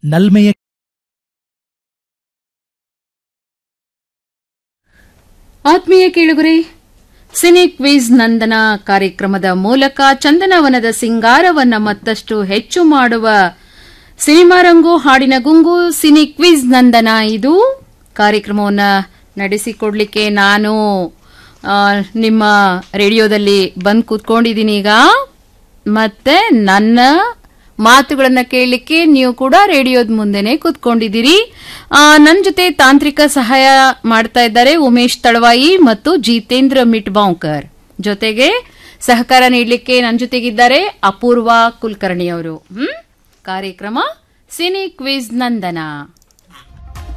ನಲ್ಮೆಯ ಆತ್ಮೀಯ ಕೇಳುಗರೆ cine quiz ನಂದನ ಕಾರ್ಯಕ್ರಮದ ಮೂಲಕ ಚಂದನವನದ ಸಿಂಗಾರವನ್ನ ಮತ್ತಷ್ಟು ಹೆಚ್ಚು ಮಾಡುವ ಸಿನಿಮಾ ರಂಗು ಹಾಡಿನ ಗುಂಗು ಸಿನಿ ಕ್ವಿಜ್ ನಂದನ ಇದು ಕಾರ್ಯಕ್ರಮವನ್ನ ನಡೆಸಿಕೊಡ್ಲಿಕ್ಕೆ ನಾನು ಆ, ನಿಮ್ಮ ರೇಡಿಯೋದಲ್ಲಿ ಬಂದು ಕೂತ್ಕೊಂಡಿದ್ದೀನಿ ಈಗ ಮತ್ತೆ ನನ್ನ ಮಾತುಗಳನ್ನ ಕೇಳಲಿಕ್ಕೆ ನೀವು ಕೂಡ ರೇಡಿಯೋದ ಮುಂದೆನೆ ಕೂತ್ಕೊಂಡಿದ್ದೀರಿ ನನ್ನ ಜೊತೆ ತಾಂತ್ರಿಕ ಸಹಾಯ ಮಾಡ್ತಾ ಇದ್ದಾರೆ ಉಮೇಶ್ ತಳವಾಯಿ ಮತ್ತು ಜಿತೇಂದ್ರ ಮಿಟ್ಬಾಂಕರ್ ಜೊತೆಗೆ ಸಹಕಾರ ನೀಡಲಿಕ್ಕೆ ನನ್ನ ಜೊತೆಗಿದ್ದಾರೆ ಅಪೂರ್ವ ಕುಲಕರ್ಣಿ ಅವರು ಹ್ಮ್ ಕಾರ್ಯಕ್ರಮ ಸಿನಿ ಕ್ವಿಜ್ ನಂದನ